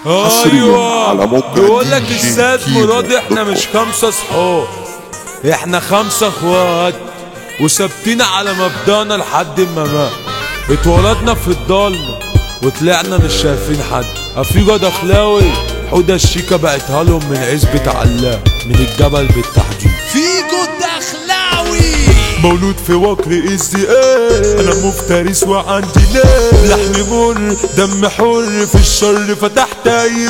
حصريا على موقع بيقول لك دي جي السيد كيمو مراد احنا دوت مش خمسة صحاب احنا خمسة اخوات وثابتين على مبدأنا لحد ما مات اتولدنا في الضلمة وطلعنا مش شايفين حد افيجا دخلاوي حودة الشيكة بعتها لهم من عزبة علاه من الجبل بالتحديد فيجو الدخلاوي مولود في وكر الزئاب انا مفترس وعندي ناس لحم مر دم حر في الشر فتحت اي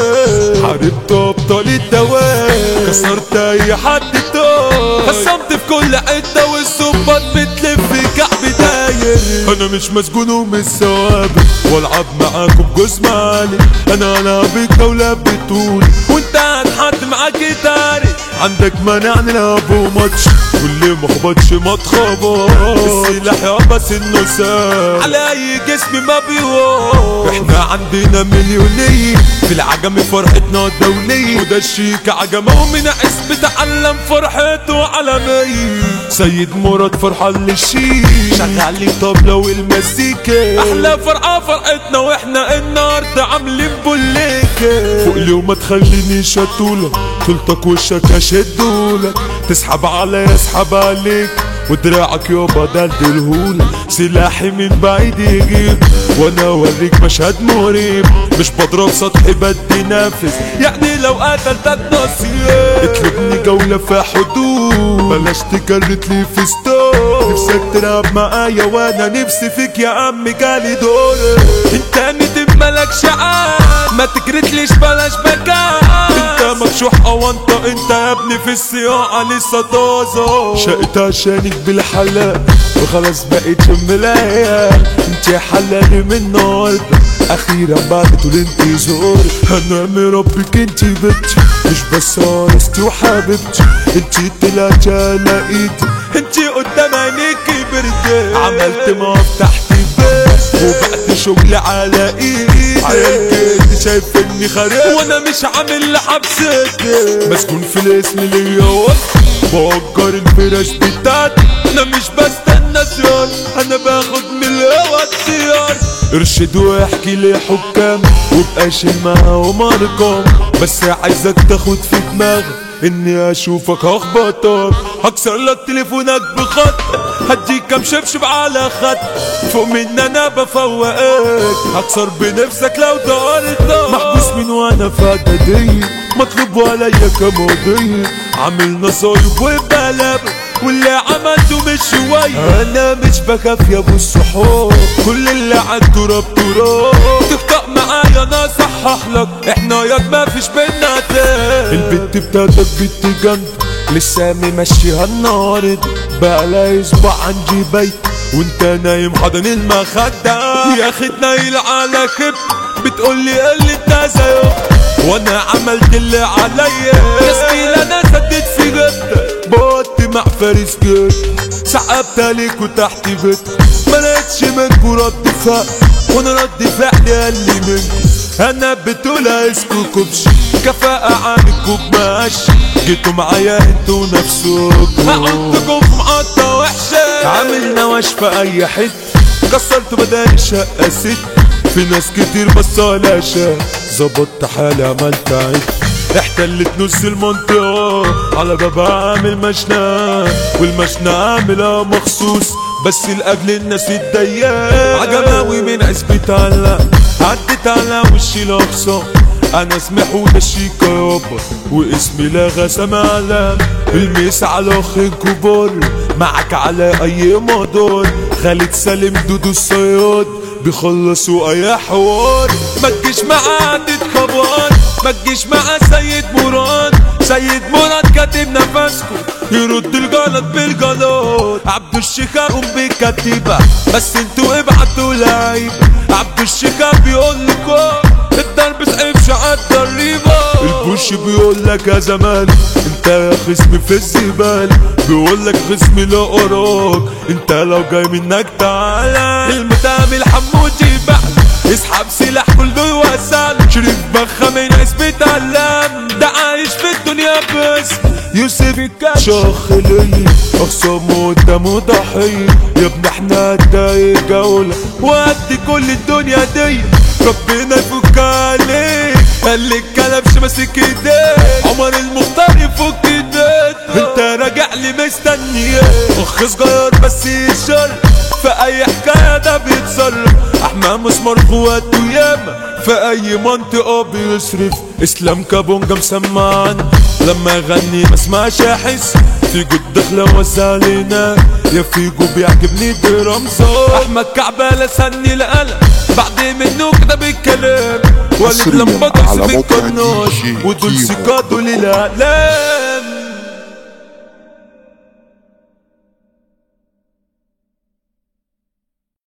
باب حاربت ابطال الدوام كسرت اي حد طار قسمت في كل حته والظباط بتلف كعب داير انا مش مسجون ومش ثوابت والعب معاكم جوز مالي انا العبك جوله بتقول وانت هتحط معاك تاري عندك مانع نلعب ماتش واللي محبطش ما تخبط السلاح يابس انه ساب على اي جسم ما بيوقف احنا عندنا مليونية في العجم فرحتنا دولية وده الشيك عجمه ومن عزب تعلم فرحته عالمية سيد مراد فرحان للشيك شغال لي طبلة والمزيكا احلى فرحة فرحتنا واحنا النهاردة عاملين بوليكا فوق لي وما تخلينيش اتولك طولتك وشك اشدولك تسحب عليا اسحب عليك ودراعك يابا دلدلهولك سلاحي من بعيد يجيب وانا اوريك مشهد مريب مش بضرب سطحي بدي نافذ يعني لو قتلتك نصيب اطلبني جولة في حدود بلاش تكرت لي في ستور نفسك تلعب معايا وانا نفسي فيك يا عم جالي دور انت ندم مالكش عاد ما تكرتليش بلاش مكان انت مكشوح او انت انت يا ابني في الصياعة لسه طازة شقت عشانك بالحلال وخلاص بقيت ملايا انت يا حلالي من النهارده اخيرا بعد طول انتظار انا مربيك انت بنتي مش بس ورثتي وحبيبتي انت طلعتي على ايدي انت قدام عينيكي بردان عملت مفتاح بيت وبقت شغل على ايدي عيال كده شايف اني خارج وانا مش عامل لحبستك مسجون في الاسم ليا وقت بأجر الفراش بتاعتي انا مش بستنى زيار انا باخد من الهوا اختيار ارشد واحكي لي حكام وابقى شيل معاهم ارقام بس عايزك تاخد في دماغك اني اشوفك هخبطك هكسر لك تليفونك بخط هديك كام شبشب على خط فوق من انا بفوقك هكسر بنفسك لو دارت محبوس من وانا في اعدادية مطلوب عليا كماضية عامل نصايب وبلب واللي عملته مش شوية انا مش بخاف يا ابو الصحاب كل اللي عنده رب تراب تخطأ معايا انا اصحح لك احنا ياض ما فيش بينا تاني البت بتاعتك بنت جامدة لسه ممشيها النهارده بقى لا اسبوع عندي بيت وانت نايم حضن المخدة يا اخي تنيل على كب بتقول لي اللي انت زيه وانا عملت اللي عليا يا سكيل انا سديت في جدك بوت مع فارس جد سحبت عليك وتحت بيتك ما لقيتش منكوا رد فعل وانا رد فعلي قال لي منكوا انا بتقول اسكو كبش كفاءة عنكم ماشي جيتوا معايا انتوا نفسكم هحطكم في محطة وحشة عامل نواش في اي حتة كسرت بدل شقة ست في ناس كتير بس على شا ظبطت حالي عملت عد احتلت نص المنطقة على بابا عامل مشنى والمشنى عاملها مخصوص بس لأجل الناس الضيقة عجماوي من عزبة علق عدت على وشي الأقصى انا اسمي حودة الشيكا يابا واسمي لا سما علام الميس على اخي كبار معك على اي مدار خالد سالم دودو الصياد بيخلصوا اي حوار ما تجيش مع عدة خبر ما تجيش مع سيد مراد سيد مراد كاتب نفسكم يرد الغلط بالغلط عبد الشيخ قوم بكتيبة بس انتوا ابعتوا لعيب عبد الشيخ بيقول لكم الضرب صعبش عالضريبة البوش بيقول لك يا زمان انت يا خصمي في الزبال بيقول لك خصمي لا اراك انت لو جاي منك تعالى المتهم الحمودي بحل اسحب سلاح كله يوسل شريف بخة من عزبة علام ده عايش في الدنيا بس يوسف الكاتش شخ ليا اخصام قدامه ضحية يا ابني احنا دايق جولة وقد كل الدنيا دي ربنا يفك عليك خلي الكلبش ماسك ايديك عمر المختار يفك ايديك انت راجع لي مستني اخ صغير بس يشر في اي حكايه ده بيتصرف احمد مسمار قوته ياما في اي منطقه بيصرف اسلام كابونجا مسمعنا لما يغني ما اسمعش احس فيجو الدخلة وزع علينا يا فيجو بيعجبني برمزه احمد كعبالة سني القلق بعد منه كده بالكلام ولد حصرياً لما على في موقع القناص دي جي ودول كيمو سكاتوا للعلام